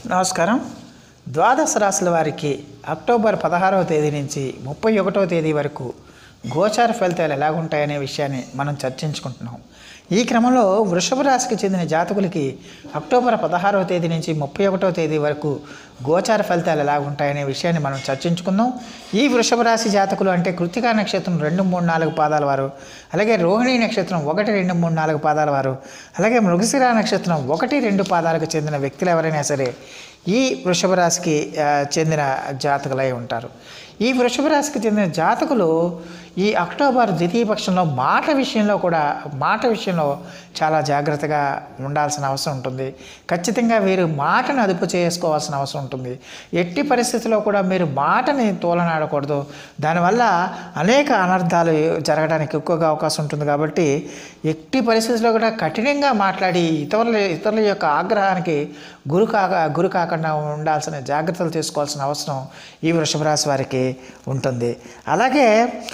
నమస్కారం ద్వాదశ రాశుల వారికి అక్టోబర్ పదహారవ తేదీ నుంచి ముప్పై ఒకటవ తేదీ వరకు గోచార ఫలితాలు ఎలాగుంటాయనే విషయాన్ని మనం చర్చించుకుంటున్నాం ఈ క్రమంలో వృషభ రాశికి చెందిన జాతకులకి అక్టోబర్ పదహారవ తేదీ నుంచి ముప్పై ఒకటవ తేదీ వరకు గోచార ఫలితాలు ఎలా ఉంటాయనే విషయాన్ని మనం చర్చించుకుందాం ఈ వృషభ రాశి జాతకులు అంటే కృతికా నక్షత్రం రెండు మూడు నాలుగు పాదాల వారు అలాగే రోహిణి నక్షత్రం ఒకటి రెండు మూడు నాలుగు పాదాల వారు అలాగే మృగశిర నక్షత్రం ఒకటి రెండు పాదాలకు చెందిన వ్యక్తులు ఎవరైనా సరే ఈ వృషభ రాశికి ఆ, చెందిన జాతకులై ఉంటారు ఈ వృషభ రాశికి చెందిన జాతకులు ఈ అక్టోబర్ ద్వితీయ పక్షంలో మాట విషయంలో కూడా మాట విషయంలో చాలా జాగ్రత్తగా ఉండాల్సిన అవసరం ఉంటుంది ఖచ్చితంగా వీరు మాటను అదుపు చేసుకోవాల్సిన అవసరం ఉంటుంది ఎట్టి పరిస్థితుల్లో కూడా మీరు మాటని తోలనాడకూడదు దానివల్ల అనేక అనర్థాలు జరగడానికి ఎక్కువగా అవకాశం ఉంటుంది కాబట్టి ఎట్టి పరిస్థితుల్లో కూడా కఠినంగా మాట్లాడి ఇతరుల ఇతరుల యొక్క ఆగ్రహానికి గురి కాక గురి కాకుండా ఉండాల్సిన జాగ్రత్తలు తీసుకోవాల్సిన అవసరం ఈ వృషభ రాశి వారికి ఉంటుంది అలాగే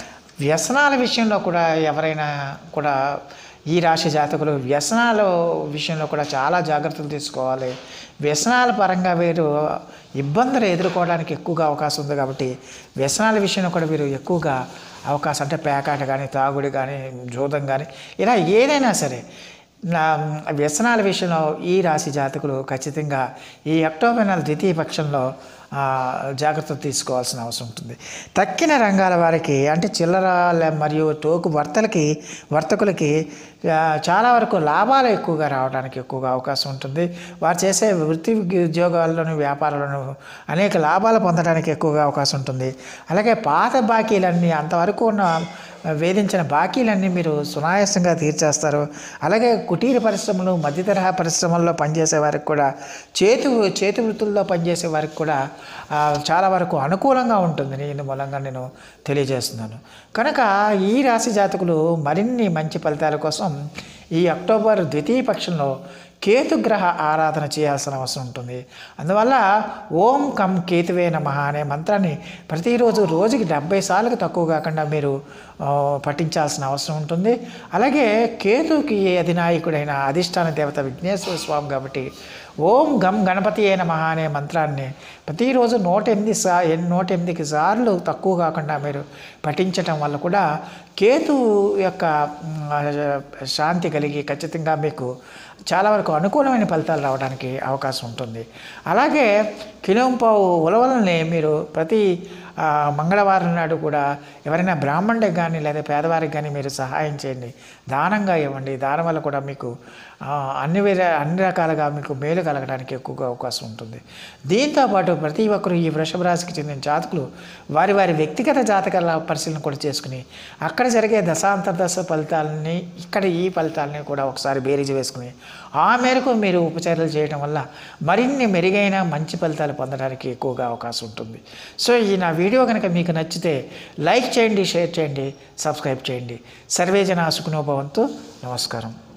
వ్యసనాల విషయంలో కూడా ఎవరైనా కూడా ఈ రాశి జాతకులు వ్యసనాల విషయంలో కూడా చాలా జాగ్రత్తలు తీసుకోవాలి వ్యసనాల పరంగా వీరు ఇబ్బందులు ఎదుర్కోవడానికి ఎక్కువగా అవకాశం ఉంది కాబట్టి వ్యసనాల విషయంలో కూడా వీరు ఎక్కువగా అవకాశం అంటే పేకాట కానీ తాగుడు కానీ జూదం కానీ ఇలా ఏదైనా సరే నా వ్యసనాల విషయంలో ఈ రాశి జాతకులు ఖచ్చితంగా ఈ అక్టోబర్ నెల ద్వితీయ పక్షంలో ఆ, జాగ్రత్తలు తీసుకోవాల్సిన అవసరం ఉంటుంది తక్కిన రంగాల వారికి అంటే చిల్లర లే- మరియు టోకు వర్తలకి వర్తకులకి ఆ, చాలా వరకు లాభాలు ఎక్కువగా రావడానికి ఎక్కువగా అవకాశం ఉంటుంది వారు చేసే వృత్తి ఉద్యోగాల్లోనూ వ్యాపారాలను అనేక లాభాలు పొందడానికి ఎక్కువగా అవకాశం ఉంటుంది అలాగే పాత బాకీలన్నీ అంతవరకు ఉన్న వేధించిన బాకీలన్నీ మీరు సునాయాసంగా తీర్చేస్తారు అలాగే కుటీర పరిశ్రమలు మధ్య తరహా పరిశ్రమల్లో పనిచేసే వారికి కూడా చేతి చేతి వృత్తుల్లో పనిచేసే వారికి కూడా ఆ, చాలా వరకు అనుకూలంగా ఉంటుంది నేను మూలంగా నేను తెలియజేస్తున్నాను కనుక ఈ రాశి జాతకులు మరిన్ని మంచి ఫలితాల కోసం ఈ అక్టోబర్ ద్వితీయ పక్షంలో కేతుగ్రహ ఆరాధన చేయాల్సిన అవసరం ఉంటుంది అందువల్ల ఓం కం కేతువే నమ అనే మంత్రాన్ని ప్రతిరోజు రోజుకి డెబ్బై సార్లకు తక్కువ కాకుండా మీరు ఆ, పఠించాల్సిన అవసరం ఉంటుంది అలాగే కేతుకి అధినాయకుడైన అధిష్టాన దేవత విఘ్నేశ్వర స్వామి కాబట్టి ఓం గం గణపతి అయిన మహా అనే మంత్రాన్ని ప్రతిరోజు నూట ఎనిమిది సా ఎన్- నూట ఎనిమిదికి సార్లు తక్కువ కాకుండా మీరు పఠించటం వల్ల కూడా కేతు యొక్క మ్, శాంతి కలిగి ఖచ్చితంగా మీకు చాలా వరకు అనుకూలమైన ఫలితాలు రావడానికి అవకాశం ఉంటుంది అలాగే కిలోంపావు ఉలవలని మీరు ప్రతి ఆ, మంగళవారం నాడు కూడా ఎవరైనా బ్రాహ్మణుడికి కానీ లేదా పేదవారికి కానీ మీరు సహాయం చేయండి దానంగా ఇవ్వండి దానం వల్ల కూడా మీకు ఆ, అన్ని వేరే అన్ని రకాలుగా మీకు మేలు కలగడానికి ఎక్కువగా అవకాశం ఉంటుంది దీంతోపాటు ప్రతి ఒక్కరు ఈ వృషభ రాశికి చెందిన జాతకులు వారి వారి వ్యక్తిగత జాతకాల పరిశీలన కూడా చేసుకుని అక్కడ జరిగే దశాంతర్దశ ఫలితాలని ఇక్కడ ఈ ఫలితాలని కూడా ఒకసారి బేరీజు వేసుకుని ఆ మేరకు మీరు ఉపచారాలు చేయడం వల్ల మరిన్ని మెరుగైన మంచి ఫలితాలు పొందడానికి ఎక్కువగా అవకాశం ఉంటుంది సో ఈ నా వీడియో కనుక మీకు నచ్చితే లైక్ చేయండి షేర్ చేయండి సబ్స్క్రైబ్ చేయండి సర్వే జన సుఖనోభవంతో నమస్కారం